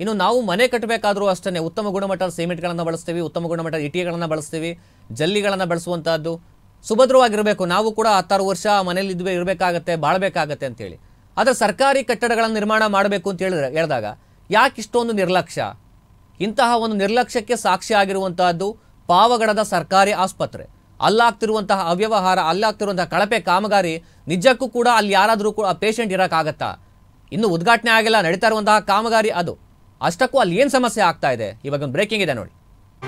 ಇನ್ನು ನಾವು ಮನೆ ಕಟ್ಟಬೇಕಾದ್ರೂ ಅಷ್ಟೇ ಉತ್ತಮ ಗುಣಮಟ್ಟದ ಸಿಮೆಂಟ್ಗಳನ್ನು ಬಳಸ್ತೀವಿ ಉತ್ತಮ ಗುಣಮಟ್ಟದ ಇಟಿಗೆಗಳನ್ನು ಬಳಸ್ತೀವಿ ಜಲ್ಲಿಗಳನ್ನು ಬಳಸುವಂತಹದ್ದು ಸುಭದ್ರವಾಗಿರಬೇಕು ನಾವು ಕೂಡ ಹತ್ತಾರು ವರ್ಷ ಮನೇಲಿ ಇದ್ವಿ ಇರಬೇಕಾಗತ್ತೆ ಬಾಳ್ಬೇಕಾಗತ್ತೆ ಅಂತೇಳಿ ಆದರೆ ಸರ್ಕಾರಿ ಕಟ್ಟಡಗಳನ್ನು ನಿರ್ಮಾಣ ಮಾಡಬೇಕು ಅಂತ ಹೇಳಿದ್ರೆ ಹೇಳಿದಾಗ ಯಾಕೆ ಇಷ್ಟೊಂದು ನಿರ್ಲಕ್ಷ್ಯ ಇಂತಹ ಒಂದು ನಿರ್ಲಕ್ಷ್ಯಕ್ಕೆ ಸಾಕ್ಷಿ ಆಗಿರುವಂತಹದ್ದು ಪಾವಗಡದ ಸರ್ಕಾರಿ ಆಸ್ಪತ್ರೆ ಅಲ್ಲಾಗ್ತಿರುವಂತಹ ಅವ್ಯವಹಾರ ಅಲ್ಲಾಗ್ತಿರುವಂತಹ ಕಳಪೆ ಕಾಮಗಾರಿ ನಿಜಕ್ಕೂ ಕೂಡ ಅಲ್ಲಿ ಯಾರಾದರೂ ಕೂಡ ಪೇಷಂಟ್ ಇರೋಕ್ಕಾಗತ್ತಾ ಇನ್ನು ಉದ್ಘಾಟನೆ ಆಗಿಲ್ಲ ನಡೀತಾ ಇರುವಂತಹ ಕಾಮಗಾರಿ ಅದು ಅಷ್ಟಕ್ಕೂ ಅಲ್ಲಿ ಏನು ಸಮಸ್ಯೆ ಆಗ್ತಾ ಇದೆ ಇವಾಗ ಒಂದು ಬ್ರೇಕಿಂಗ್ ಇದೆ ನೋಡಿ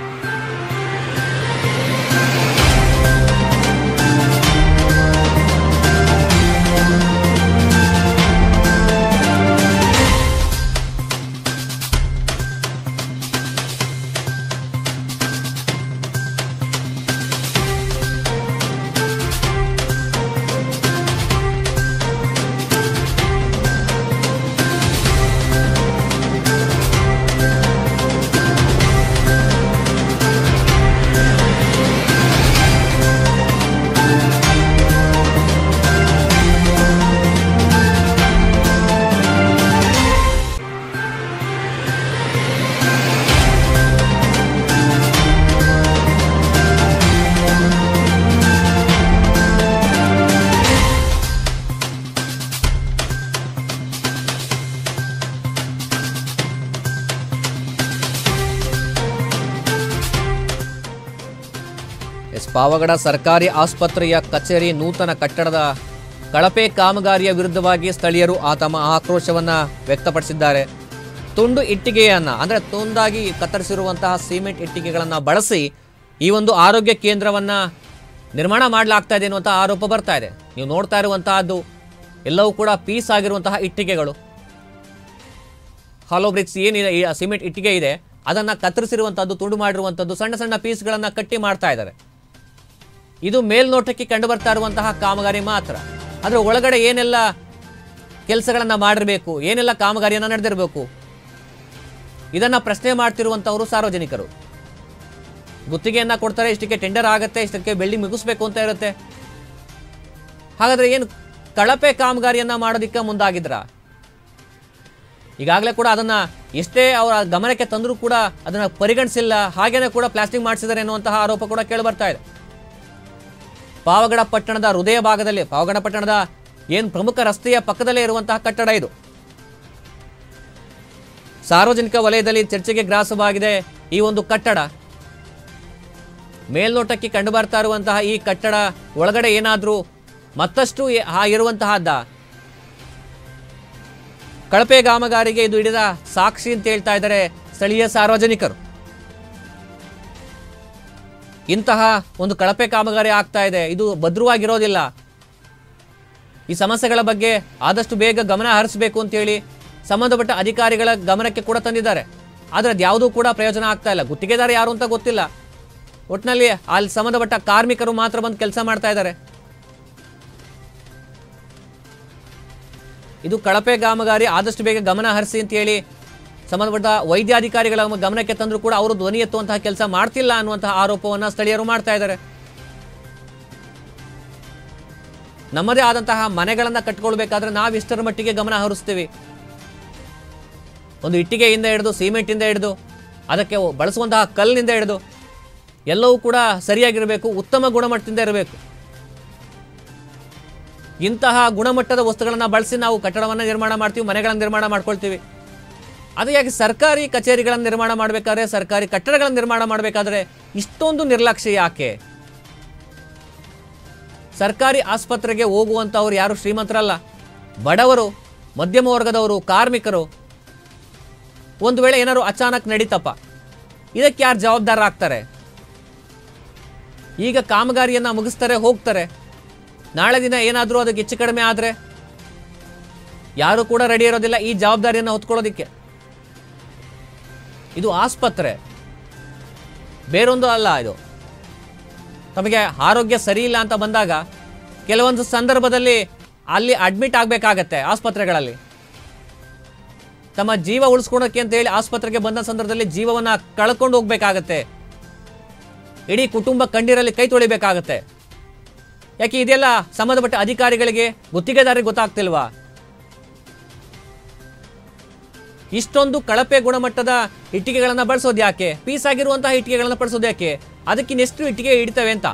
ಎಸ್ ಪಾವಗಡ ಸರ್ಕಾರಿ ಆಸ್ಪತ್ರೆಯ ಕಚೇರಿ ನೂತನ ಕಟ್ಟಡದ ಕಳಪೆ ಕಾಮಗಾರಿಯ ವಿರುದ್ಧವಾಗಿ ಸ್ಥಳೀಯರು ಆ ತಮ್ಮ ಆಕ್ರೋಶವನ್ನ ವ್ಯಕ್ತಪಡಿಸಿದ್ದಾರೆ ತುಂಡು ಇಟ್ಟಿಗೆಯನ್ನ ಅಂದ್ರೆ ತುಂಡಾಗಿ ಕತ್ತರಿಸಿರುವಂತಹ ಸಿಮೆಂಟ್ ಇಟ್ಟಿಗೆಗಳನ್ನ ಬಳಸಿ ಈ ಒಂದು ಆರೋಗ್ಯ ಕೇಂದ್ರವನ್ನ ನಿರ್ಮಾಣ ಮಾಡಲಾಗ್ತಾ ಇದೆ ಅನ್ನುವಂತಹ ಆರೋಪ ಬರ್ತಾ ಇದೆ ನೀವು ನೋಡ್ತಾ ಇರುವಂತಹದ್ದು ಎಲ್ಲವೂ ಕೂಡ ಪೀಸ್ ಆಗಿರುವಂತಹ ಇಟ್ಟಿಗೆಗಳು ಹಾಲೋ ಬ್ರಿಕ್ಸ್ ಏನಿದೆ ಈ ಸಿಮೆಂಟ್ ಇಟ್ಟಿಗೆ ಇದೆ ಅದನ್ನ ಕತ್ತರಿಸಿರುವಂತಹದ್ದು ತುಂಡು ಮಾಡಿರುವಂತದ್ದು ಸಣ್ಣ ಸಣ್ಣ ಪೀಸ್ಗಳನ್ನ ಕಟ್ಟಿ ಮಾಡ್ತಾ ಇದ್ದಾರೆ ಇದು ಮೇಲ್ನೋಟಕ್ಕೆ ಕಂಡು ಬರ್ತಾ ಇರುವಂತಹ ಕಾಮಗಾರಿ ಮಾತ್ರ ಆದರೆ ಒಳಗಡೆ ಏನೆಲ್ಲ ಕೆಲಸಗಳನ್ನ ಮಾಡಿರಬೇಕು ಏನೆಲ್ಲ ಕಾಮಗಾರಿಯನ್ನ ನಡೆದಿರಬೇಕು ಇದನ್ನ ಪ್ರಶ್ನೆ ಮಾಡ್ತಿರುವಂತವರು ಸಾರ್ವಜನಿಕರು ಗುತ್ತಿಗೆಯನ್ನ ಕೊಡ್ತಾರೆ ಇಷ್ಟಕ್ಕೆ ಟೆಂಡರ್ ಆಗತ್ತೆ ಇಷ್ಟಕ್ಕೆ ಬೆಳ್ಳಿ ಮುಗಿಸ್ಬೇಕು ಅಂತ ಇರುತ್ತೆ ಹಾಗಾದ್ರೆ ಏನು ಕಳಪೆ ಕಾಮಗಾರಿಯನ್ನ ಮಾಡೋದಿಕ್ಕೆ ಮುಂದಾಗಿದ್ರ ಈಗಾಗಲೇ ಕೂಡ ಅದನ್ನ ಎಷ್ಟೇ ಅವರ ಗಮನಕ್ಕೆ ತಂದರೂ ಕೂಡ ಅದನ್ನ ಪರಿಗಣಿಸಿಲ್ಲ ಹಾಗೇನೆ ಕೂಡ ಪ್ಲಾಸ್ಟಿಕ್ ಮಾಡಿಸಿದ್ದಾರೆ ಎನ್ನುವಂತಹ ಆರೋಪ ಕೂಡ ಕೇಳಿ ಬರ್ತಾ ಇದೆ ಪಾವಗಡ ಪಟ್ಟಣದ ಹೃದಯ ಭಾಗದಲ್ಲಿ ಪಾವಗಡ ಪಟ್ಟಣದ ಏನು ಪ್ರಮುಖ ರಸ್ತೆಯ ಪಕ್ಕದಲ್ಲೇ ಇರುವಂತಹ ಕಟ್ಟಡ ಇದು ಸಾರ್ವಜನಿಕ ವಲಯದಲ್ಲಿ ಚರ್ಚೆಗೆ ಗ್ರಾಸವಾಗಿದೆ ಈ ಒಂದು ಕಟ್ಟಡ ಮೇಲ್ನೋಟಕ್ಕೆ ಕಂಡು ಬರ್ತಾ ಇರುವಂತಹ ಈ ಕಟ್ಟಡ ಒಳಗಡೆ ಏನಾದರೂ ಮತ್ತಷ್ಟು ಎ- ಆ ಇರುವಂತಹದ್ದ ಕಳಪೆ ಕಾಮಗಾರಿಗೆ ಇದು ಹಿಡಿದ ಸಾಕ್ಷಿ ಅಂತ ಹೇಳ್ತಾ ಇದ್ದಾರೆ ಸ್ಥಳೀಯ ಸಾರ್ವಜನಿಕರು ಇಂತಹ ಒಂದು ಕಳಪೆ ಕಾಮಗಾರಿ ಆಗ್ತಾ ಇದೆ ಇದು ಭದ್ರವಾಗಿರೋದಿಲ್ಲ ಈ ಸಮಸ್ಯೆಗಳ ಬಗ್ಗೆ ಆದಷ್ಟು ಬೇಗ ಗಮನ ಹರಿಸಬೇಕು ಅಂತೇಳಿ ಸಂಬಂಧಪಟ್ಟ ಅಧಿಕಾರಿಗಳ ಗಮನಕ್ಕೆ ಕೂಡ ತಂದಿದ್ದಾರೆ ಆದರೆ ಅದ್ಯಾವುದೂ ಕೂಡ ಪ್ರಯೋಜನ ಆಗ್ತಾ ಇಲ್ಲ ಗುತ್ತಿಗೆದಾರ ಯಾರು ಅಂತ ಗೊತ್ತಿಲ್ಲ ಒಟ್ಟಿನಲ್ಲಿ ಅಲ್ಲಿ ಸಂಬಂಧಪಟ್ಟ ಕಾರ್ಮಿಕರು ಮಾತ್ರ ಬಂದು ಕೆಲಸ ಮಾಡ್ತಾ ಇದ್ದಾರೆ ಇದು ಕಳಪೆ ಕಾಮಗಾರಿ ಆದಷ್ಟು ಬೇಗ ಗಮನ ಹರಿಸಿ ಅಂತ ಹೇಳಿ ಸಂಬಂಧಪಟ್ಟ ವೈದ್ಯಾಧಿಕಾರಿಗಳ ಗಮನಕ್ಕೆ ತಂದರೂ ಕೂಡ ಅವರು ಧ್ವನಿ ಎತ್ತುವಂತಹ ಕೆಲಸ ಮಾಡ್ತಿಲ್ಲ ಅನ್ನುವಂತಹ ಆರೋಪವನ್ನು ಸ್ಥಳೀಯರು ಮಾಡ್ತಾ ಇದ್ದಾರೆ ನಮ್ಮದೇ ಆದಂತಹ ಮನೆಗಳನ್ನು ಕಟ್ಕೊಳ್ಬೇಕಾದ್ರೆ ನಾವು ಇಷ್ಟರ ಮಟ್ಟಿಗೆ ಗಮನ ಹರಿಸ್ತೀವಿ ಒಂದು ಇಟ್ಟಿಗೆಯಿಂದ ಹಿಡಿದು ಸಿಮೆಂಟಿಂದ ಹಿಡಿದು ಅದಕ್ಕೆ ಬಳಸುವಂತಹ ಕಲ್ಲಿನಿಂದ ಹಿಡಿದು ಎಲ್ಲವೂ ಕೂಡ ಸರಿಯಾಗಿರಬೇಕು ಉತ್ತಮ ಗುಣಮಟ್ಟದಿಂದ ಇರಬೇಕು ಇಂತಹ ಗುಣಮಟ್ಟದ ವಸ್ತುಗಳನ್ನು ಬಳಸಿ ನಾವು ಕಟ್ಟಡವನ್ನು ನಿರ್ಮಾಣ ಮಾಡ್ತೀವಿ ಮನೆಗಳನ್ನು ನಿರ್ಮಾಣ ಮಾಡ್ಕೊಳ್ತೀವಿ ಅದು ಯಾಕೆ ಸರ್ಕಾರಿ ಕಚೇರಿಗಳನ್ನು ನಿರ್ಮಾಣ ಮಾಡಬೇಕಾದ್ರೆ ಸರ್ಕಾರಿ ಕಟ್ಟಡಗಳನ್ನು ನಿರ್ಮಾಣ ಮಾಡಬೇಕಾದ್ರೆ ಇಷ್ಟೊಂದು ನಿರ್ಲಕ್ಷ್ಯ ಯಾಕೆ ಸರ್ಕಾರಿ ಆಸ್ಪತ್ರೆಗೆ ಹೋಗುವಂಥವ್ರು ಯಾರು ಶ್ರೀಮಂತರಲ್ಲ ಬಡವರು ಮಧ್ಯಮ ವರ್ಗದವರು ಕಾರ್ಮಿಕರು ಒಂದು ವೇಳೆ ಏನಾದ್ರು ಅಚಾನಕ್ ನಡೀತಪ್ಪ ಇದಕ್ಕೆ ಯಾರು ಜವಾಬ್ದಾರರಾಗ್ತಾರೆ ಈಗ ಕಾಮಗಾರಿಯನ್ನು ಮುಗಿಸ್ತಾರೆ ಹೋಗ್ತಾರೆ ನಾಳೆ ದಿನ ಏನಾದರೂ ಅದಕ್ಕೆ ಹೆಚ್ಚು ಕಡಿಮೆ ಆದರೆ ಯಾರು ಕೂಡ ರೆಡಿ ಇರೋದಿಲ್ಲ ಈ ಜವಾಬ್ದಾರಿಯನ್ನು ಹೊತ್ಕೊಳ್ಳೋದಿಕ್ಕೆ ಇದು ಆಸ್ಪತ್ರೆ ಬೇರೊಂದು ಅಲ್ಲ ಇದು ತಮಗೆ ಆರೋಗ್ಯ ಸರಿ ಇಲ್ಲ ಅಂತ ಬಂದಾಗ ಕೆಲವೊಂದು ಸಂದರ್ಭದಲ್ಲಿ ಅಲ್ಲಿ ಅಡ್ಮಿಟ್ ಆಗಬೇಕಾಗತ್ತೆ ಆಸ್ಪತ್ರೆಗಳಲ್ಲಿ ತಮ್ಮ ಜೀವ ಉಳಿಸ್ಕೊಳಕ್ಕೆ ಅಂತ ಹೇಳಿ ಆಸ್ಪತ್ರೆಗೆ ಬಂದ ಸಂದರ್ಭದಲ್ಲಿ ಜೀವವನ್ನ ಕಳ್ಕೊಂಡು ಹೋಗ್ಬೇಕಾಗತ್ತೆ ಇಡೀ ಕುಟುಂಬ ಕಣ್ಣೀರಲ್ಲಿ ಕೈ ತೊಳಿಬೇಕಾಗತ್ತೆ ಯಾಕೆ ಇದೆಲ್ಲ ಸಂಬಂಧಪಟ್ಟ ಅಧಿಕಾರಿಗಳಿಗೆ ಗುತ್ತಿಗೆದಾರರಿಗೆ ಗೊತ್ತಾಗ್ತಿಲ್ವಾ ಇಷ್ಟೊಂದು ಕಳಪೆ ಗುಣಮಟ್ಟದ ಇಟ್ಟಿಗೆಗಳನ್ನು ಬಳಸೋದು ಯಾಕೆ ಪೀಸ್ ಆಗಿರುವಂತಹ ಇಟ್ಟಿಗೆಗಳನ್ನು ಬಳಸೋದು ಯಾಕೆ ಅದಕ್ಕಿನ್ನೆಷ್ಟು ಇಟ್ಟಿಗೆ ಹಿಡಿತವೆ ಅಂತ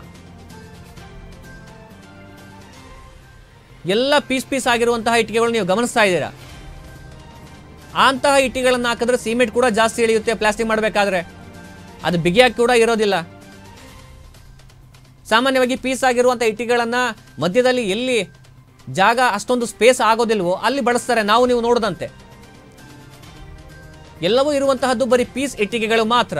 ಎಲ್ಲ ಪೀಸ್ ಪೀಸ್ ಆಗಿರುವಂತಹ ಇಟ್ಟಿಗೆಗಳು ನೀವು ಗಮನಿಸ್ತಾ ಇದ್ದೀರಾ ಅಂತಹ ಇಟ್ಟಿಗೆಗಳನ್ನು ಹಾಕಿದ್ರೆ ಸಿಮೆಂಟ್ ಕೂಡ ಜಾಸ್ತಿ ಇಳಿಯುತ್ತೆ ಪ್ಲಾಸ್ಟಿಕ್ ಮಾಡಬೇಕಾದ್ರೆ ಅದು ಬಿಗಿಯಾಗಿ ಕೂಡ ಇರೋದಿಲ್ಲ ಸಾಮಾನ್ಯವಾಗಿ ಪೀಸ್ ಆಗಿರುವಂಥ ಇಟ್ಟಿಗೆಗಳನ್ನು ಮಧ್ಯದಲ್ಲಿ ಎಲ್ಲಿ ಜಾಗ ಅಷ್ಟೊಂದು ಸ್ಪೇಸ್ ಆಗೋದಿಲ್ವೋ ಅಲ್ಲಿ ಬಳಸ್ತಾರೆ ನಾವು ನೀವು ನೋಡದಂತೆ ಎಲ್ಲವೂ ಇರುವಂತಹದ್ದು ಬರೀ ಪೀಸ್ ಇಟ್ಟಿಗೆಗಳು ಮಾತ್ರ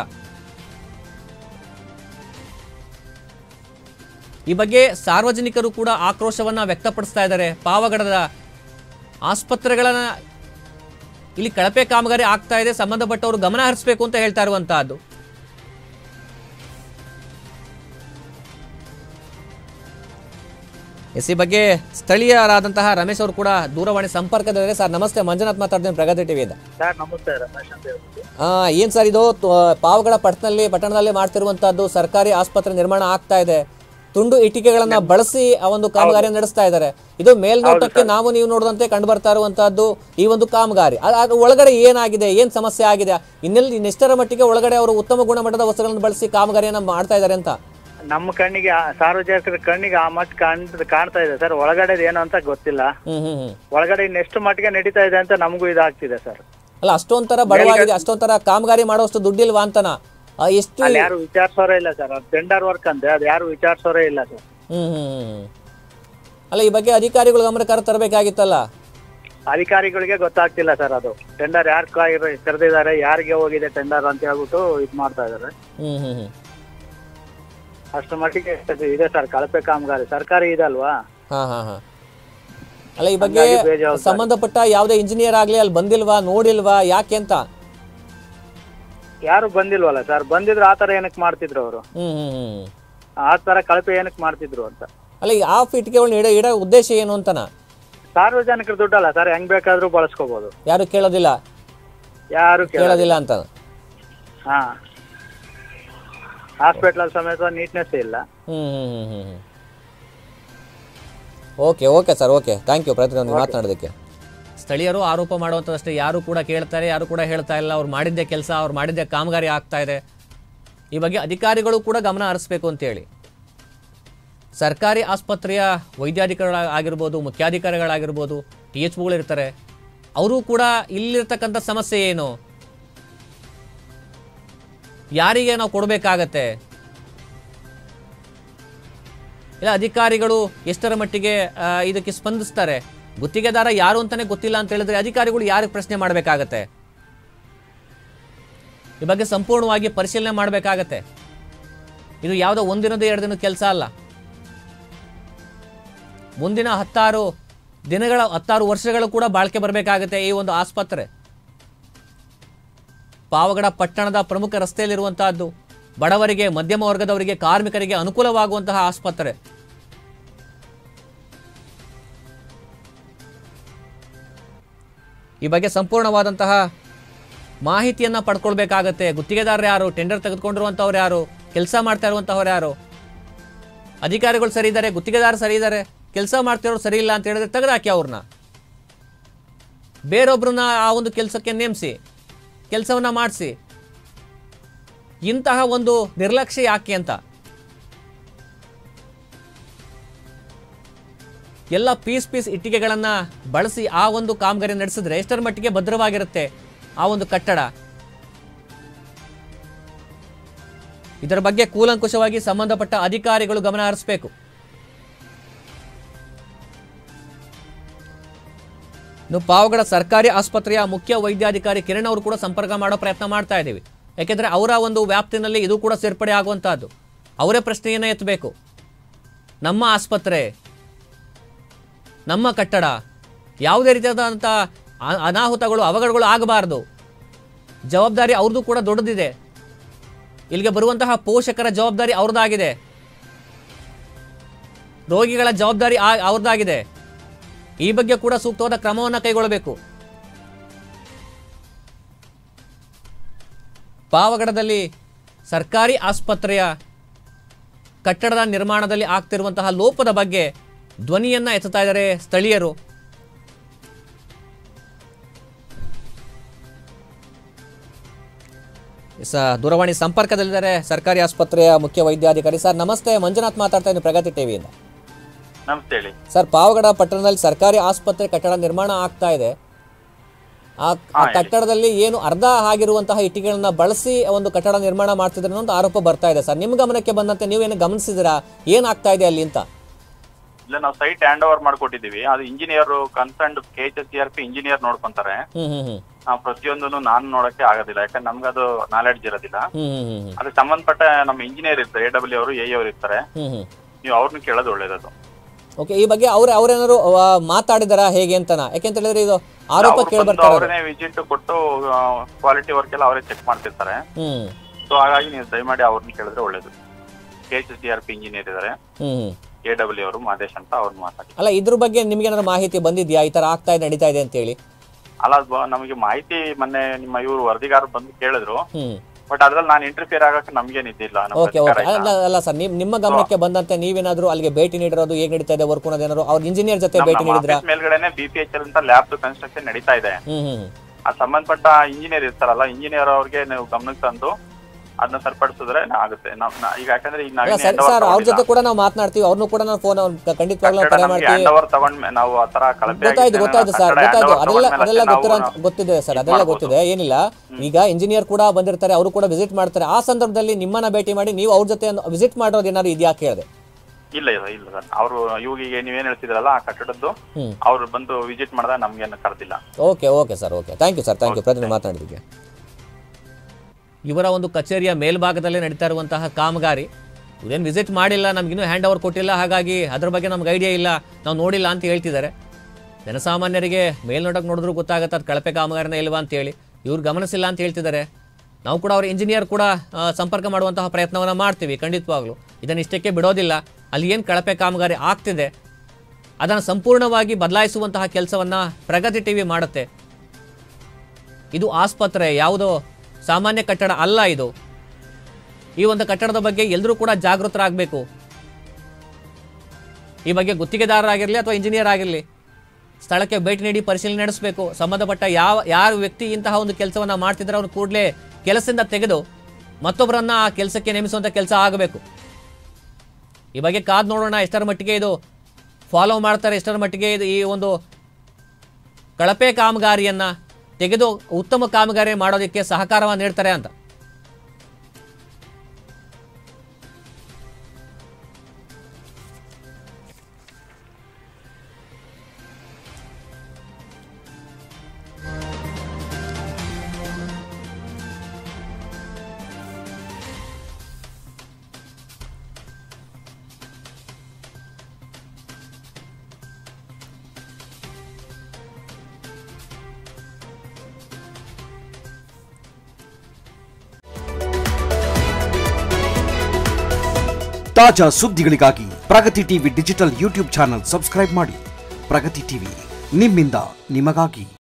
ಈ ಬಗ್ಗೆ ಸಾರ್ವಜನಿಕರು ಕೂಡ ಆಕ್ರೋಶವನ್ನ ವ್ಯಕ್ತಪಡಿಸ್ತಾ ಇದ್ದಾರೆ ಪಾವಗಡದ ಆಸ್ಪತ್ರೆಗಳನ್ನ ಇಲ್ಲಿ ಕಳಪೆ ಕಾಮಗಾರಿ ಆಗ್ತಾ ಇದೆ ಸಂಬಂಧಪಟ್ಟವರು ಗಮನ ಹರಿಸಬೇಕು ಅಂತ ಹೇಳ್ತಾ ಇರುವಂತಹದ್ದು ಎಸ್ ಈ ಬಗ್ಗೆ ಸ್ಥಳೀಯರಾದಂತಹ ರಮೇಶ್ ಅವರು ಕೂಡ ದೂರವಾಣಿ ಸಂಪರ್ಕದಲ್ಲಿದ್ದಾರೆ ಸರ್ ನಮಸ್ತೆ ಮಂಜುನಾಥ್ ಮಾತಾಡ್ತೀನಿ ಪ್ರಗತಿ ಟಿವಿಯಿಂದ ಸರ್ ನಮಸ್ತೆ ರಮೇಶ್ ಅಂತ ಹೇಳ್ಬಿಟ್ಟು ಏನು ಸರ್ ಇದು ತು- ಪಾವಗಡ ಪಟ್ಟಣದಲ್ಲಿ ಪಟ್ಟಣದಲ್ಲಿ ಮಾಡ್ತಿರುವಂತಹದ್ದು ಸರ್ಕಾರಿ ಆಸ್ಪತ್ರೆ ನಿರ್ಮಾಣ ಆಗ್ತಾ ಇದೆ ತುಂಡು ಇಟ್ಟಿಗೆಗಳನ್ನ ಬಳಸಿ ಆ ಒಂದು ಕಾಮಗಾರಿ ನಡೆಸ್ತಾ ಇದ್ದಾರೆ ಇದು ಮೇಲ್ನೋಟಕ್ಕೆ ನಾವು ನೀವು ನೋಡಿದಂತೆ ಕಂಡು ಬರ್ತಾ ಇರುವಂತಹದ್ದು ಈ ಒಂದು ಕಾಮಗಾರಿ ಅ- ಅದು ಒಳಗಡೆ ಏನಾಗಿದೆ ಏನ್ ಸಮಸ್ಯೆ ಆಗಿದೆ ಇನ್ನೆಲ್ಲಿ ಇನ್ನೆಷ್ಟರ ಮಟ್ಟಿಗೆ ಒಳಗಡೆ ಅವರು ಉತ್ತಮ ಗುಣಮಟ್ಟದ ವಸ್ತುಗಳನ್ನು ಬಳಸಿ ಕಾಮಗಾರಿಯನ್ನ ಮಾಡ್ತಾ ಇದ್ದಾರೆ ಅಂತ ನಮ್ಮ ಕಣ್ಣಿಗೆ ಆ- ಸಾರ್ವಜನಿಕರ ಕಣ್ಣಿಗೆ ಆ ಮಟ್ಟ ಕಾಣ್ ಕಾಣ್ತಾ ಇದೆ ಸರ್ ಒಳಗಡೆ ಏನು ಅಂತ ಗೊತ್ತಿಲ್ಲ ಹ್ಮ್ ಹ್ಮ್ ಹ್ಮ್ ಒಳಗಡೆ ಇನ್ನೆಷ್ಟು ಮಟ್ಟಿಗೆ ನಡೀತಾ ಇದೆ ಅಂತ ನಮಗೂ ಇದಾಗ್ತಿದೆ ಸರ್ ಅಲ್ಲ ಅಷ್ಟೊಂಥರ ಬಡವಾಗಿದೆ ಅಷ್ಟೊಂಥರ ಕಾಮಗಾರಿ ಮಾಡುವಷ್ಟು ದುಡ್ಡಿಲ್ವಾ ಅಂತನಾ ಆ, ಎಷ್ಟು ಅಲ್ಲಿ ಯಾರು ವಿಚಾರಿಸೋರೇ ಇಲ್ಲ ಸರ್ ಅದು ಟೆಂಡರ್ ವರ್ಕ್ ಅಂತೆ ಅದು ಯಾರು ವಿಚಾರಿಸೋರೇ ಇಲ್ಲ ಸರ್ ಹ್ಮ್ ಹ್ಮ್ ಹ್ಮ್ ಹ್ಮ್. ಅಲ್ಲ ಈ ಬಗ್ಗೆ ಅಧಿಕಾರಿಗಳು ಗಮನಕ್ಕೆ ತರಬೇಕಾಗಿತ್ತಲ್ಲ ಅಧಿಕಾರಿಗಳಿಗೆ ಗೊತ್ತಾಗ್ತಿಲ್ಲ ಸರ್ ಅದು ಟೆಂಡರ್ ಯಾರು ಕರೆದಿದ್ದಾರೆ ಯಾರಿಗೆ ಹೋಗಿದೆ ಟೆಂಡರ್ ಅಂತ ಹೇಳ್ಬಿಟ್ಟು ಇದು ಮಾಡ್ತಾ ಇದ್ದಾರೆ ಹ್ಮ್ ಹ್ಮ್ ಹ್ಮ್ ಅಷ್ಟು ಮಟ್ಟಿಗೆ ಇದೆ ಸರ್ ಕಳಪೆ ಕಾಮಗಾರಿ ಸರ್ಕಾರಿ ಇದಲ್ವಾ ಹಾ ಹಾ ಹಾ ಅಲ್ಲ ಈ ಬಗ್ಗೆ ಹಂಗಾಗಿ ಬೇಜವಾಬ್ದಾರಿ. ಸಂಬಂಧಪಟ್ಟ ಯಾವುದೇ ಇಂಜಿನಿಯರ್ ಆಗ್ಲಿ ಅಲ್ಲಿ ಬಂದಿಲ್ವಾ ನೋಡಿಲ್ವಾ ಯಾಕೆ ಅಂತ ಯಾರು ಬಂದಿಲ್ವಲ್ಲ ಸರ್ ಬಂದಿದ್ರು ಆ ಥರ ಏನಕ್ಕೆ ಮಾಡ್ತಿದ್ರು ಅವರು ಹ್ಮ್ ಹ್ಮ್ ಹ್ಮ್ ಆ ಥರ ಕಳಪೆ ಏನಕ್ಕೆ ಮಾಡ್ತಿದ್ರು ಅಂತ ಅಲ್ಲ ಈ ಆಫ್ ಇಟ್ಕೆಗಳನ್ನ ಇಡೋ ಇಡೋ ಉದ್ದೇಶ ಏನು ಅಂತನಾ ಸಾರ್ವಜನಿಕರ ದುಡ್ಡಲ್ಲ ಸರ್ ಹೆಂಗ್ ಬೇಕಾದ್ರೂ ಬಳಸ್ಕೋಬಹುದು ಯಾರು ಕೇಳೋದಿಲ್ಲ ಯಾರು ಕೇಳ ಕೇಳೋದಿಲ್ಲ ಅಂತ ಹಾ ಹಾಸ್ಪಿಟಲ್ ಸಮೇತ ನೀಟ್ನೆಸ್ ಇಲ್ಲ ಹ್ಮ್ ಹ್ಮ್ ಹ್ಮ್ ಹ್ಮ್ ಹ್ಮ್ okay okay sir okay thank you ಪ್ರತಿಯೊಂದು ಮಾತನಾಡೋದಕ್ಕೆ ಸ್ಥಳೀಯರು ಆರೋಪ ಮಾಡುವಂಥದ್ದಷ್ಟೇ ಯಾರು ಕೂಡ ಕೇಳ್ತಾರೆ ಯಾರು ಕೂಡ ಹೇಳ್ತಾ ಇಲ್ಲ ಅವ್ರು ಮಾಡಿದ್ದೇ ಕೆಲಸ ಅವ್ರು ಮಾಡಿದ್ದೇ ಕಾಮಗಾರಿ ಆಗ್ತಾ ಇದೆ ಈ ಬಗ್ಗೆ ಅಧಿಕಾರಿಗಳು ಕೂಡ ಗಮನ ಹರಿಸ್ಬೇಕು ಅಂತೇಳಿ ಸರ್ಕಾರಿ ಆಸ್ಪತ್ರೆಯ ವೈದ್ಯಾಧಿಕಾರಿಗಳ ಆಗಿರ್ಬೋದು ಮುಖ್ಯಾಧಿಕಾರಿಗಳಾಗಿರ್ಬೋದು ಟಿ ಎಚ್ ಇರ್ತಾರೆ ಅವರು ಕೂಡ ಇಲ್ಲಿರ್ತಕ್ಕಂಥ ಸಮಸ್ಯೆ ಏನು ಯಾರಿಗೆ ನಾವು ಕೊಡಬೇಕಾಗತ್ತೆ ಇಲ್ಲ ಅಧಿಕಾರಿಗಳು ಎಷ್ಟರ ಮಟ್ಟಿಗೆ ಆ, ಇದಕ್ಕೆ ಸ್ಪಂದಿಸ್ತಾರೆ ಗುತ್ತಿಗೆದಾರ ಯಾರು ಅಂತಾನೆ ಗೊತ್ತಿಲ್ಲ ಅಂತ ಹೇಳಿದ್ರೆ ಅಧಿಕಾರಿಗಳು ಯಾರಿಗೆ ಪ್ರಶ್ನೆ ಮಾಡಬೇಕಾಗತ್ತೆ ಈ ಬಗ್ಗೆ ಸಂಪೂರ್ಣವಾಗಿ ಪರಿಶೀಲನೆ ಮಾಡಬೇಕಾಗತ್ತೆ ಇದು ಯಾವುದೋ ಒಂದಿನದ ಎರಡು ದಿನದ ಕೆಲಸ ಅಲ್ಲ ಮುಂದಿನ ಹತ್ತಾರು ದಿನಗಳ ಹತ್ತಾರು ವರ್ಷಗಳು ಕೂಡ ಬಾಳ್ಕೆ ಬರಬೇಕಾಗತ್ತೆ ಈ ಒಂದು ಆಸ್ಪತ್ರೆ ಪಾವಗಡ ಪಟ್ಟಣದ ಪ್ರಮುಖ ರಸ್ತೆಯಲ್ಲಿರುವಂತಹದ್ದು ಬಡವರಿಗೆ ಮಧ್ಯಮ ವರ್ಗದವರಿಗೆ ಕಾರ್ಮಿಕರಿಗೆ ಅನುಕೂಲವಾಗುವಂತಹ ಆಸ್ಪತ್ರೆ ಈ ಬಗ್ಗೆ ಸಂಪೂರ್ಣವಾದಂತಹ ಮಾಹಿತಿಯನ್ನ ಪಡ್ಕೊಳ್ಬೇಕಾಗತ್ತೆ ಗುತ್ತಿಗೆದಾರರು ಯಾರು ಟೆಂಡರ್ ತೆಗೆದುಕೊಂಡಿರುವಂಥವ್ರು ಯಾರು ಕೆಲಸ ಮಾಡ್ತಾ ಇರುವಂಥವ್ರು ಯಾರು ಅಧಿಕಾರಿಗಳು ಸರಿ ಇದ್ದಾರೆ ಗುತ್ತಿಗೆದಾರ ಸರಿ ಇದ್ದಾರೆ ಕೆಲಸ ಮಾಡ್ತಿರೋರು ಸರಿ ಇಲ್ಲ ಅಂತ ಹೇಳಿದ್ರೆ ತೆಗೆದಾಕಿ ಅವ್ರನ್ನ ಬೇರೊಬ್ಬರನ್ನ ಆ ಒಂದು ಕೆಲಸಕ್ಕೆ ನೇಮಿಸಿ ಕೆಲಸವನ್ನ ಮಾಡಿಸಿ ಇಂತಹ ಒಂದು ನಿರ್ಲಕ್ಷ್ಯ ಯಾಕೆ ಅಂತ ಎಲ್ಲ ಪೀಸ್ ಪೀಸ್ ಇಟ್ಟಿಗೆಗಳನ್ನು ಬಳಸಿ ಆ ಒಂದು ಕಾಮಗಾರಿ ನಡೆಸಿದ್ರೆ ಎಷ್ಟರ ಮಟ್ಟಿಗೆ ಭದ್ರವಾಗಿರುತ್ತೆ ಆ ಒಂದು ಕಟ್ಟಡ ಇದರ ಬಗ್ಗೆ ಕೂಲಂಕುಷವಾಗಿ ಸಂಬಂಧಪಟ್ಟ ಅಧಿಕಾರಿಗಳು ಗಮನ ಹರಿಸಬೇಕು ಇನ್ನು ಪಾವಗಡ ಸರ್ಕಾರಿ ಆಸ್ಪತ್ರೆಯ ಮುಖ್ಯ ವೈದ್ಯಾಧಿಕಾರಿ ಕಿರಣ್ ಅವರು ಕೂಡ ಸಂಪರ್ಕ ಮಾಡೋ ಪ್ರಯತ್ನ ಮಾಡ್ತಾ ಇದ್ದೀವಿ ಯಾಕೆಂದ್ರೆ ಅವರ ಒಂದು ವ್ಯಾಪ್ತಿನಲ್ಲಿ ಇದು ಕೂಡ ಸೇರ್ಪಡೆ ಆಗುವಂತಹದ್ದು ಅವರೇ ಪ್ರಶ್ನೆಯನ್ನು ಎತ್ತಬೇಕು ನಮ್ಮ ಆಸ್ಪತ್ರೆ ನಮ್ಮ ಕಟ್ಟಡ ಯಾವುದೇ ರೀತಿಯಾದಂಥ ಅ- ಅನಾಹುತಗಳು ಅವಘಡಗಳು ಆಗಬಾರದು ಜವಾಬ್ದಾರಿ ಅವ್ರದ್ದು ಕೂಡ ದೊಡ್ಡದಿದೆ ಇಲ್ಲಿಗೆ ಬರುವಂತಹ ಪೋಷಕರ ಜವಾಬ್ದಾರಿ ಅವ್ರದ್ದಾಗಿದೆ ರೋಗಿಗಳ ಜವಾಬ್ದಾರಿ ಆ- ಅವ್ರದ್ದಾಗಿದೆ ಈ ಬಗ್ಗೆ ಕೂಡ ಸೂಕ್ತವಾದ ಕ್ರಮವನ್ನು ಕೈಗೊಳ್ಳಬೇಕು ಪಾವಗಡದಲ್ಲಿ ಸರ್ಕಾರಿ ಆಸ್ಪತ್ರೆಯ ಕಟ್ಟಡದ ನಿರ್ಮಾಣದಲ್ಲಿ ಆಗ್ತಿರುವಂತಹ ಲೋಪದ ಬಗ್ಗೆ ಧ್ವನಿಯನ್ನ ಎತ್ತುತ್ತಾ ಇದ್ದಾರೆ ಸ್ಥಳೀಯರು ಸ ದೂರವಾಣಿ ಸಂಪರ್ಕದಲ್ಲಿದ್ದಾರೆ ಸರ್ಕಾರಿ ಆಸ್ಪತ್ರೆಯ ಮುಖ್ಯ ವೈದ್ಯಾಧಿಕಾರಿ ಸರ್ ನಮಸ್ತೆ ಮಂಜುನಾಥ್ ಮಾತಾಡ್ತಾ ಇದ್ದೀನಿ ಪ್ರಗತಿ ಟಿವಿಯಿಂದ ನಮಸ್ತೆ ಹೇಳಿ ಸರ್ ಪಾವಗಡ ಪಟ್ಟಣದಲ್ಲಿ ಸರ್ಕಾರಿ ಆಸ್ಪತ್ರೆ ಕಟ್ಟಡ ನಿರ್ಮಾಣ ಆಗ್ತಾ ಇದೆ ಆ ಆ ಕಟ್ಟಡದಲ್ಲಿ ಏನು ಅರ್ಧ ಆಗಿರುವಂತಹ ಇಟ್ಟಿಗೆಗಳನ್ನ ಬಳಸಿ ಒಂದು ಕಟ್ಟಡ ನಿರ್ಮಾಣ ಮಾಡ್ತಿದ್ರೆ ಅನ್ನೋ ಒಂದು ಆರೋಪ ಬರ್ತಾ ಇದೆ ಸರ್ ನಿಮ್ಮ ಗಮನಕ್ಕೆ ಬಂದಂತೆ ನೀವೇನು ಗಮನಿಸಿದಿರಾ ಏನಾಗ್ತಾ ಇದೆ ಅಲ್ಲಿ ಅಂತ ಇಲ್ಲ ನಾವು ಸೈಟ್ ಹ್ಯಾಂಡ್ ಓವರ್ ಮಾಡ್ಕೊಟ್ಟಿದೀವಿ ಅದು engineer concern K H S C R P engineer ನೋಡ್ಕೊಂತಾರೆ ಹ್ಮ್ ಹ್ಮ್ ಹ್ಮ್ ಆ, ಪ್ರತಿಯೊಂದನ್ನು ನಾನು ನೋಡಕ್ಕೆ ಆಗೋದಿಲ್ಲ ಯಾಕಂದ್ರೆ ನಮ್ಗೆ ಅದು ನಾಲೆಡ್ಜ್ ಇರೋದಿಲ್ಲ ಹ್ಮ್ ಹ್ಮ್ ಹ್ಮ್ ಹ್ಮ್ ಅದಕ್ಕೆ ಸಂಬಂಧಪಟ್ಟ ನಮ್ಮ ಇಂಜಿನಿಯರ್ ಇರ್ತಾರೆ ಎ ಡಬ್ಲ್ಯೂ ಅವರು ಎ ಅವರು ಇರ್ತಾರೆ ಹ್ಮ್ ಹ್ಮ್ ನೀವು ಅವ್ರನ್ನ ಕೇಳೋದು ಒಳ್ಳೇದದು ಓಕೆ ಈ ಬಗ್ಗೆ ಅವ್ರ ಅವ್ರೇನಾದ್ರು ಮಾತಾಡಿದಾರಾ ಹೇಗೆ ಅಂತನಾ ಯಾಕೆಂತ ಹೇಳಿದ್ರೆ ಇದು ಆರೋಪ ಕೇಳಿ ಬರ್ತಾ ಇರೋದು ಅವರೇ ವಿಸಿಟ್ ಕೊಟ್ಟು ಕ್ವಾಲಿಟಿ ವರ್ಕ್ ಎಲ್ಲ ಅವರೇ ಚೆಕ್ ಮಾಡ್ತಿರ್ತಾರೆ ಹ್ಮ್ ಸೊ ಹಾಗಾಗಿ ನೀವು ದಯಮಾಡಿ ಅವ್ರನ್ನ ಕೇಳಿದ್ರೆ ಒಳ್ಳೇದು K H S C R P engineer ಇದ್ದಾರೆ ಹ್ಮ್ ಹ್ಮ್ ಎ ಡಬ್ಲ್ಯೂ ಅವರು ಮಾದೇಶ್ ಅಂತ ಅವ್ರನ್ನ ಮಾತಾಡಿ ಅಲ್ಲ ಇದ್ರ ಬಗ್ಗೆ ನಿಮ್ಗೆ ಏನಾದ್ರು ಮಾಹಿತಿ ಬಂದಿದ್ಯಾ ಈ ತರ ಆಗ್ತಾ ಇದೆ ನಡೀತಾ ಇದೆ ಅಂತ ಹೇಳಿ ಅಲ್ಲ ಅದು ನಮಗೆ ಮಾಹಿತಿ ಮೊನ್ನೆ ನಿಮ್ಮ ಇವರು ವರದಿಗಾರರು ಬಂದು ಕೇಳಿದ್ರು ಹ್ಮ್ ಬಟ್ ಅದ್ರಲ್ಲಿ ನಾನು ಇಂಟರ್ಫಿಯರ್ ಆಗಕ್ಕೆ ನಮ್ಗೇನ್ ಇದ್ದಿಲ್ಲ ನಮ್ಮ ಓಕೆ ಅಧಿಕಾರ ಓಕೆ ಇಲ್ಲ. ಅಲ್ಲ ಅಲ್ಲ ಸರ್ ನಿಮ್ ನಿಮ್ಮ ಗಮನಕ್ಕೆ ಬಂದಂತೆ ನೀವೇನಾದ್ರೂ ಅಲ್ಲಿಗೆ ಭೇಟಿ ನೀಡಿರೋದು ಹೇಗೆ ನಡೀತಾ ಇದೆ ವರ್ಕ್ ಅನ್ನೋದೇನಾದ್ರು ಅವ್ರ ಇಂಜಿನಿಯರ್ ಜೊತೆ ಭೇಟಿ ನಮ್ಮ ನೀಡಿದ್ರಾ ಆಫೀಸ್ ಮೇಲ್ಗಡೆನೆ ಬಿ ಪಿ ಎಚ್ ಎಲ್ ಅಂತ ಲ್ಯಾಬ್ ಕನ್ಸ್ಟ್ರಕ್ಷನ್ ನಡೀತಾ ಇದೆ ಹ್ಮ್ ಹ್ಮ್ ಆ ಸಂಬಂಧಪಟ್ಟ ಇಂಜಿನಿಯರ್ ಇರ್ತಾರಲ್ಲ ಇಂಜಿನಿಯರ್ ಅವ್ರಿಗೆ ನೀವು ಗಮನಕ್ಕೆ ತಂದು ಅದನ್ನ ಸರಿಪಡಿಸಿದ್ರೆ ಆಗುತ್ತೆ ನಾವ್ ನಾ- ಈಗ ಯಾಕಂದ್ರೆ ಈಗ ಅಲ್ಲ ನಾವೇನು ಸರ್ ಸರ್ ಅವ್ರ ಜೊತೆ ಕೂಡ ನಾವು ಮಾತನಾಡ್ತೀವಿ ಅವ್ರನ್ನೂ ಕೂಡ ನಾವು ಫೋನ್ ಖಂಡಿತವಾಗ್ಲೂ ಕರೆ ಮಾಡ್ತೀವಿ ಹ್ಯಾಂಡ್ ಓವರ್ ತಗೊಂಡ್ ನಾವು ಆ ತರ ಕಳಪೆ ಗೊತ್ತಾಯ್ತು ಆಗಿದ್ದೇನೆ, ಗೊತ್ತಾಯ್ತು ಸರ್ ಕಟ್ಟಡ hand ಗೊತ್ತಾಯ್ತು over ಅದೆಲ್ಲ ತಗೊಂಡ್ಮೇಲೆ ಅದೆಲ್ಲ ನಾವು ಗೊತ್ತಿರೋ ಗೊತ್ತಿದೆ ಸರ್ ಇದ್ ಅದೆಲ್ಲ ಮಾಡ್ಬೋದು. ಗೊತ್ತಿದೆ ಏನಿಲ್ಲ ಈಗ ಇಂಜಿನಿಯರ್ ಕೂಡ ಬಂದಿರ್ತಾರೆ ಅವರು ಕೂಡ ವಿಸಿಟ್ ಮಾಡ್ತಾರೆ ಆ ಸಂದರ್ಭದಲ್ಲಿ ನಿಮ್ಮನ್ನ ಭೇಟಿ ಮಾಡಿ ನೀವು ಅವ್ರ ಜೊತೆ ವಿಸಿಟ್ ಮಾಡೋದು ಏನಾದ್ರು ಇದೆಯಾ ಕೇಳಿದೆ ಇಲ್ಲ ಇಲ್ಲ ಇಲ್ಲ ಸರ್ ಅವರು ಇವಾಗ ನೀವೇನ್ ಹೇಳ್ತಿದ್ರಲ್ಲ ಆ ಕಟ್ಟಡದ್ದು ಹ್ಮ್ ಅವ್ರು ಬಂದು ವಿಸಿಟ್ ಮಾಡಿದಾಗ ನಮ್ಗೇನು ಕರೆದಿಲ್ಲ okay okay sir okay thank you sir thank you ಪ್ರತಿದಿನ ಮಾತನಾಡಿದ್ದಕ್ಕೆ ಇವರ ಒಂದು ಕಚೇರಿಯ ಮೇಲ್ಭಾಗದಲ್ಲೇ ನಡೀತಾ ಇರುವಂತಹ ಕಾಮಗಾರಿ ಇದೇನು ವಿಸಿಟ್ ಮಾಡಿಲ್ಲ ನಮಗಿನ್ನೂ ಹ್ಯಾಂಡ್ ಓವರ್ ಕೊಟ್ಟಿಲ್ಲ ಹಾಗಾಗಿ ಅದ್ರ ಬಗ್ಗೆ ನಮ್ಗೆ ಐಡಿಯಾ ಇಲ್ಲ ನಾವು ನೋಡಿಲ್ಲ ಅಂತ ಹೇಳ್ತಿದ್ದಾರೆ ಜನಸಾಮಾನ್ಯರಿಗೆ ಮೇಲ್ನೋಟಕ್ಕೆ ನೋಡಿದ್ರು ಗೊತ್ತಾಗುತ್ತೆ ಅದು ಕಳಪೆ ಕಾಮಗಾರಿನ ಇಲ್ವಾ ಅಂತೇಳಿ ಇವ್ರು ಗಮನಿಸಿಲ್ಲ ಅಂತ ಹೇಳ್ತಿದ್ದಾರೆ ನಾವು ಕೂಡ ಅವ್ರ ಇಂಜಿನಿಯರ್ ಕೂಡ ಆ, ಸಂಪರ್ಕ ಮಾಡುವಂತಹ ಪ್ರಯತ್ನವನ್ನು ಮಾಡ್ತೀವಿ ಖಂಡಿತವಾಗ್ಲೂ ಇದನ್ನು ಇಷ್ಟಕ್ಕೆ ಬಿಡೋದಿಲ್ಲ ಅಲ್ಲಿ ಏನು ಕಳಪೆ ಕಾಮಗಾರಿ ಆಗ್ತಿದೆ ಅದನ್ನು ಸಂಪೂರ್ಣವಾಗಿ ಬದಲಾಯಿಸುವಂತಹ ಕೆಲಸವನ್ನು ಪ್ರಗತಿ ಟಿ ವಿ ಮಾಡುತ್ತೆ ಇದು ಆಸ್ಪತ್ರೆ ಯಾವುದೋ ಸಾಮಾನ್ಯ ಕಟ್ಟಡ ಅಲ್ಲ ಇದು ಈ ಒಂದು ಕಟ್ಟಡದ ಬಗ್ಗೆ ಎಲ್ಲರೂ ಕೂಡ ಜಾಗೃತರಾಗಬೇಕು ಈ ಬಗ್ಗೆ ಗುತ್ತಿಗೆದಾರರಾಗಿರಲಿ ಅಥವಾ ಇಂಜಿನಿಯರ್ ಆಗಿರಲಿ ಸ್ಥಳಕ್ಕೆ ಭೇಟಿ ನೀಡಿ ಪರಿಶೀಲನೆ ನಡೆಸಬೇಕು ಸಂಬಂಧಪಟ್ಟ ಯಾವ ಯಾರು ವ್ಯಕ್ತಿ ಇಂತಹ ಒಂದು ಕೆಲಸವನ್ನು ಮಾಡ್ತಿದ್ರೆ ಅವ್ರು ಕೂಡಲೇ ಕೆಲಸದಿಂದ ತೆಗೆದು ಮತ್ತೊಬ್ಬರನ್ನ ಆ ಕೆಲಸಕ್ಕೆ ನೇಮಿಸುವಂಥ ಕೆಲಸ ಆಗಬೇಕು ಈ ಬಗ್ಗೆ ಕಾದು ನೋಡೋಣ ಎಷ್ಟರ ಮಟ್ಟಿಗೆ ಇದು ಫಾಲೋ ಮಾಡ್ತಾರೆ ಎಷ್ಟರ ಮಟ್ಟಿಗೆ ಇದು ಈ ಒಂದು ಕಳಪೆ ಕಾಮಗಾರಿಯನ್ನ ತೆಗೆದು ಉತ್ತಮ ಕಾಮಗಾರಿ ಮಾಡೋದಕ್ಕೆ ಸಹಕಾರವನ್ನು ನೀಡ್ತಾರೆ ಅಂತ ತಾಜಾ ಸುದ್ದಿಗಳಿಗಾಗಿ Pragati TV digital YouTube channel subscribe ಮಾಡಿ ಪ್ರಗತಿ ಟಿವಿ ನಿಮ್ಮಿಂದ ನಿಮಗಾಗಿ